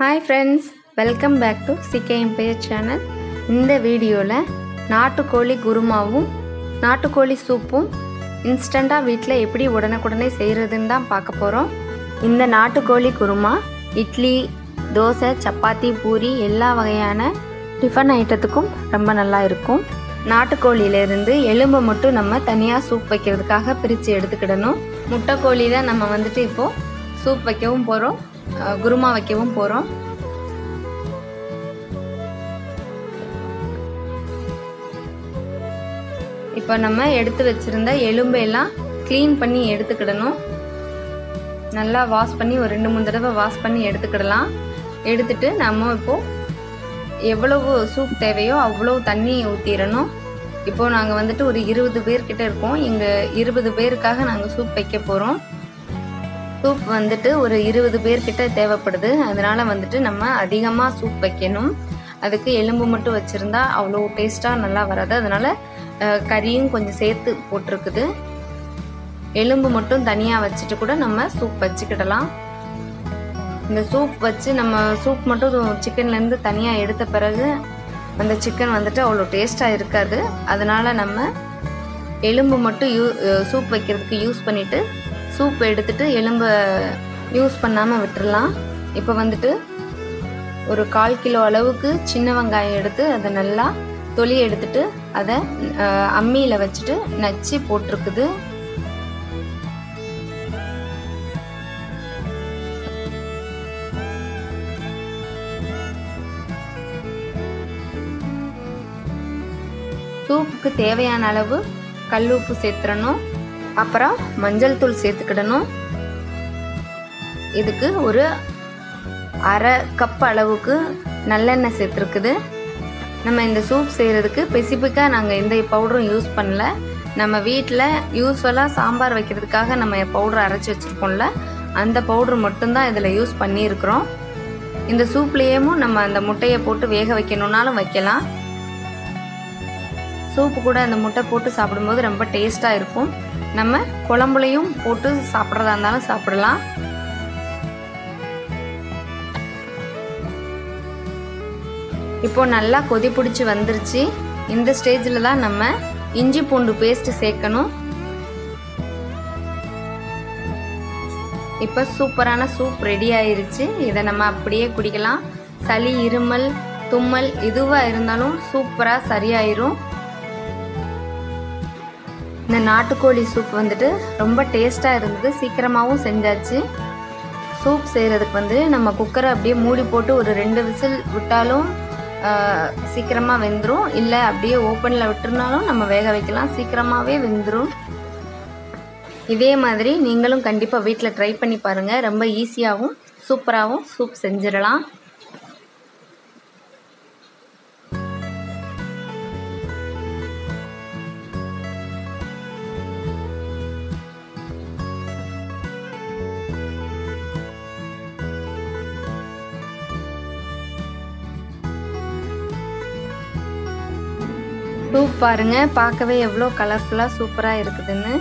Hi friends welcome back to CK empire channel இந்த வீடியோவில் நாட்டுக்கோழி குருமாவும் நாட்டுக்கோழி சூப்பும் இன்ஸ்டண்ட்டாக வீட்டில் எப்படி உடனுக்குடனே செய்கிறதுன்னு தான் பார்க்க போகிறோம் இந்த நாட்டுக்கோழி குருமா இட்லி தோசை சப்பாத்தி பூரி எல்லா வகையான டிஃபன் ஐட்டத்துக்கும் ரொம்ப நல்லா இருக்கும் நாட்டுக்கோழியிலேருந்து எலும்பை மட்டும் நம்ம தனியாக சூப் வைக்கிறதுக்காக பிரித்து எடுத்துக்கிடணும் முட்டைக்கோழி தான் நம்ம வந்துட்டு இப்போது சூப் வைக்கவும் போகிறோம் குருமா வைக்கவும் போகிறோம் இப்போ நம்ம எடுத்து வச்சுருந்த எலும்பையெல்லாம் க்ளீன் பண்ணி எடுத்துக்கிடணும் நல்லா வாஷ் பண்ணி ஒரு ரெண்டு மூணு தடவை வாஷ் பண்ணி எடுத்துக்கிடலாம் எடுத்துட்டு நம்ம இப்போது எவ்வளவு சூப் தேவையோ அவ்வளோ தண்ணி ஊற்றிடணும் இப்போது நாங்கள் வந்துட்டு ஒரு இருபது பேர்கிட்ட இருக்கோம் எங்கள் இருபது பேருக்காக நாங்கள் சூப் வைக்க போகிறோம் சூப் வந்துட்டு ஒரு இருபது பேர்கிட்ட தேவைப்படுது அதனால் வந்துட்டு நம்ம அதிகமாக சூப் வைக்கணும் அதுக்கு எலும்பு மட்டும் வச்சுருந்தா அவ்வளோ டேஸ்ட்டாக நல்லா வராது அதனால் கறியும் கொஞ்சம் சேர்த்து போட்டிருக்குது எலும்பு மட்டும் தனியாக வச்சுட்டு கூட நம்ம சூப் வச்சுக்கிடலாம் இந்த சூப் வச்சு நம்ம சூப் மட்டும் சிக்கன்லேருந்து தனியாக எடுத்த பிறகு அந்த சிக்கன் வந்துட்டு அவ்வளோ டேஸ்ட்டாக இருக்காது அதனால் நம்ம எலும்பு மட்டும் யூ சூப் வைக்கிறதுக்கு யூஸ் பண்ணிவிட்டு சூப் எடுத்துட்டு எலும்பை யூஸ் பண்ணாமல் விட்டுறலாம் இப்போ வந்துட்டு ஒரு கால் கிலோ அளவுக்கு சின்ன வெங்காயம் எடுத்து அதை நல்லா தொலி எடுத்துட்டு அதை அம்மியில் வச்சுட்டு நச்சு போட்டிருக்குது சூப்புக்கு தேவையான அளவு கல் உப்பு சேர்த்துடணும் அப்புறம் மஞ்சள் தூள் சேர்த்துக்கிடணும் இதுக்கு ஒரு அரை கப் அளவுக்கு நல்லெண்ணெய் சேர்த்துருக்குது நம்ம இந்த சூப் செய்கிறதுக்கு ஸ்பெசிஃபிக்காக நாங்கள் எந்த பவுடரும் யூஸ் பண்ணல நம்ம வீட்டில் யூஸ்வலாக சாம்பார் வைக்கிறதுக்காக நம்ம பவுடர் அரைச்சி வச்சுருக்கோம்ல அந்த பவுட்ரு மட்டும்தான் இதில் யூஸ் பண்ணியிருக்கிறோம் இந்த சூப்லேயும் நம்ம அந்த முட்டையை போட்டு வேக வைக்கணுன்னாலும் வைக்கலாம் சூப்பு கூட அந்த முட்டை போட்டு சாப்பிடும்போது ரொம்ப டேஸ்ட்டாக இருக்கும் நம்ம குழம்புலையும் போட்டு சாப்பிட்றதா இருந்தாலும் சாப்பிடலாம் இப்போ நல்லா கொதி பிடிச்சி வந்துருச்சு இந்த ஸ்டேஜில் தான் நம்ம இஞ்சி பூண்டு பேஸ்ட்டு சேர்க்கணும் இப்போ சூப்பரான சூப் ரெடி ஆயிருச்சு இதை நம்ம அப்படியே குடிக்கலாம் சளி இருமல் தும்மல் எதுவாக இருந்தாலும் சூப்பராக சரியாயிரும் இந்த நாட்டுக்கோழி சூப் வந்துட்டு ரொம்ப டேஸ்ட்டாக இருந்தது சீக்கிரமாகவும் செஞ்சாச்சு சூப் செய்கிறதுக்கு வந்து நம்ம குக்கரை அப்படியே மூடி போட்டு ஒரு ரெண்டு விசில் விட்டாலும் சீக்கிரமாக வெந்துடும் இல்லை அப்படியே ஓப்பனில் விட்டுருனாலும் நம்ம வேக வைக்கலாம் சீக்கிரமாகவே வெந்துடும் இதே மாதிரி நீங்களும் கண்டிப்பாக வீட்டில் ட்ரை பண்ணி பாருங்கள் ரொம்ப ஈஸியாகவும் சூப்பராகவும் சூப் செஞ்சிடலாம் சூப் பாருங்க பார்க்கவே எவ்வளோ கலர்ஃபுல்லாக சூப்பராக இருக்குதுன்னு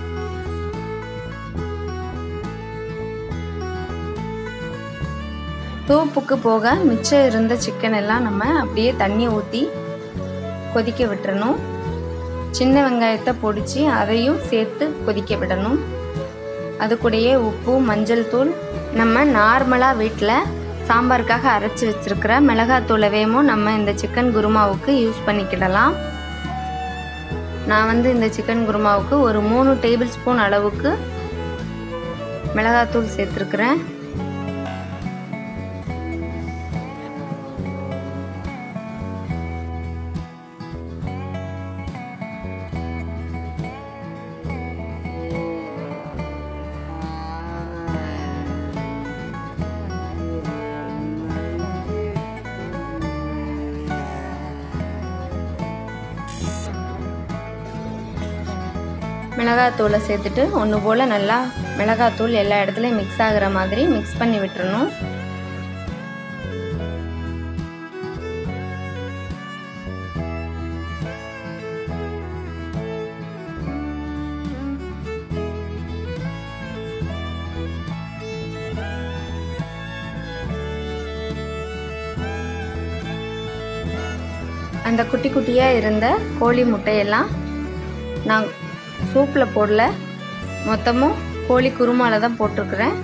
சூப்புக்கு போக மிச்சம் இருந்த சிக்கன் எல்லாம் நம்ம அப்படியே தண்ணி ஊற்றி கொதிக்க விட்டுறணும் சின்ன வெங்காயத்தை பொடிச்சு அதையும் சேர்த்து கொதிக்க விடணும் அது கூடயே உப்பு மஞ்சள் தூள் நம்ம நார்மலாக வீட்டில் சாம்பாருக்காக அரைச்சி வச்சுருக்கிற மிளகாத்தூளவையும் நம்ம இந்த சிக்கன் குருமாவுக்கு யூஸ் பண்ணிக்கிடலாம் நான் வந்து இந்த சிக்கன் குருமாவுக்கு ஒரு மூணு டேபிள் ஸ்பூன் அளவுக்கு மிளகாத்தூள் சேர்த்துருக்குறேன் மிளகாத்தூளை சேர்த்துட்டு ஒன்று போல் நல்லா மிளகாத்தூள் எல்லா இடத்துலையும் மிக்ஸ் ஆகிற மாதிரி மிக்ஸ் பண்ணி விட்டுறணும் அந்த குட்டி குட்டியாக இருந்த கோழி முட்டையெல்லாம் நான் சூப்பில் போடல மொத்தமும் கோழி குருமால தான் போட்டிருக்கிறேன்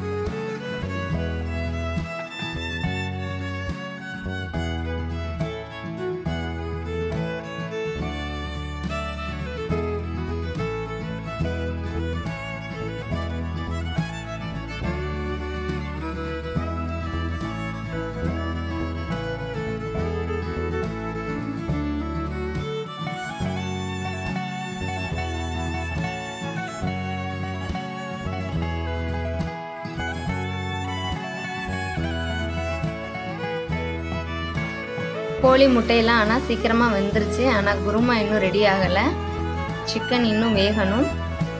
கோழி முட்டையெல்லாம் ஆனால் சீக்கிரமாக வெந்துருச்சு ஆனால் குருமா இன்னும் ரெடி ஆகலை சிக்கன் இன்னும் வேகணும்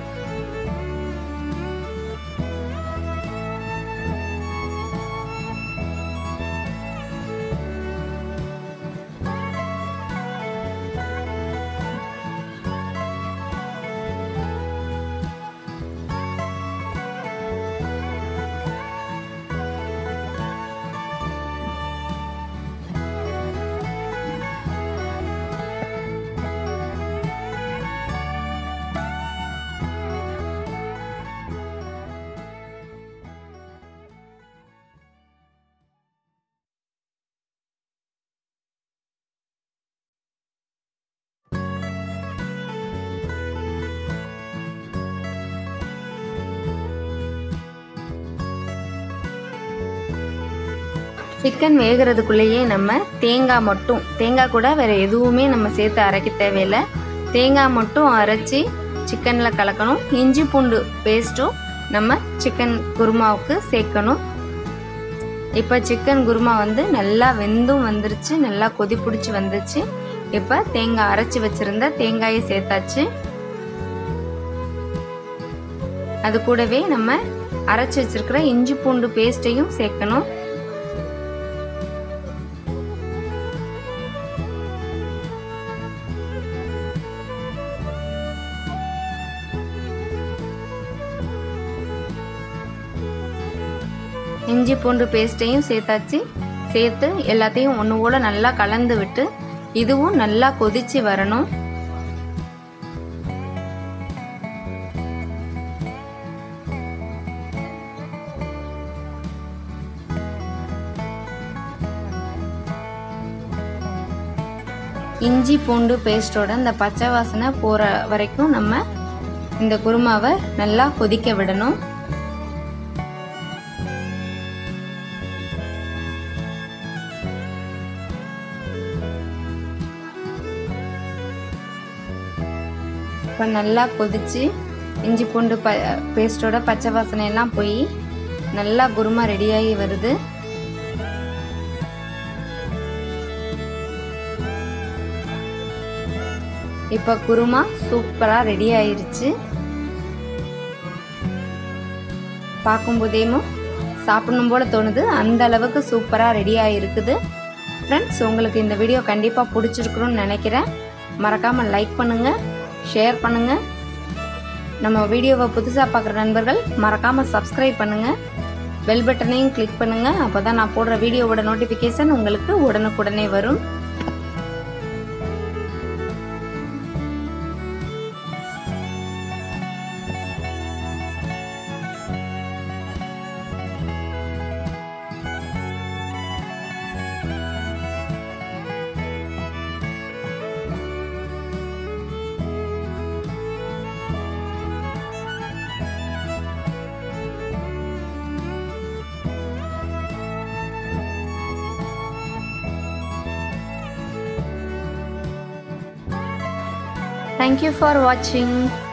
சிக்கன் வேகிறதுக்குள்ளேயே நம்ம தேங்காய் மட்டும் தேங்காய் கூட வேறு எதுவுமே நம்ம சேர்த்து அரைக்க தேவையில்லை தேங்காய் மட்டும் அரைச்சி சிக்கனில் கலக்கணும் இஞ்சி பூண்டு பேஸ்ட்டும் நம்ம சிக்கன் குருமாவுக்கு சேர்க்கணும் இப்போ சிக்கன் குருமா வந்து நல்லா வெந்தும் வந்துருச்சு நல்லா கொதி பிடிச்சி வந்துச்சு இப்போ தேங்காய் அரைச்சி வச்சுருந்த தேங்காயை சேர்த்தாச்சு அது கூடவே நம்ம அரைச்சி வச்சிருக்கிற இஞ்சி பூண்டு பேஸ்ட்டையும் சேர்க்கணும் இஞ்சி பூண்டு பேஸ்ட்டையும் சேர்த்தாச்சு சேர்த்து எல்லாத்தையும் ஒன்று கூட நல்லா கலந்து விட்டு இதுவும் நல்லா கொதிச்சு வரணும் இஞ்சி பூண்டு பேஸ்டோட இந்த பச்சை வாசனை போகிற வரைக்கும் நம்ம இந்த குருமாவை நல்லா கொதிக்க விடணும் இப்போ நல்லா கொதிச்சு இஞ்சி பூண்டு ப பேஸ்டோட பச்சை வாசனை எல்லாம் போய் நல்லா குருமா ரெடியாகி வருது இப்போ குருமா சூப்பராக ரெடி ஆயிருச்சு பார்க்கும்போதேமும் சாப்பிடணும் போல தோணுது அந்த அளவுக்கு சூப்பராக ரெடி ஆகிருக்குது ஃப்ரெண்ட்ஸ் உங்களுக்கு இந்த வீடியோ கண்டிப்பாக பிடிச்சிருக்குன்னு நினைக்கிறேன் மறக்காமல் லைக் பண்ணுங்கள் ஷேர் பண்ணுங்கள் நம்ம வீடியோவை புதுசாக பார்க்குற நண்பர்கள் மறக்காமல் சப்ஸ்கிரைப் பண்ணுங்கள் பெல் பட்டனையும் கிளிக் பண்ணுங்கள் அப்போ தான் நான் போடுற வீடியோவோட நோட்டிஃபிகேஷன் உங்களுக்கு உடனுக்குடனே வரும் Thank you for watching.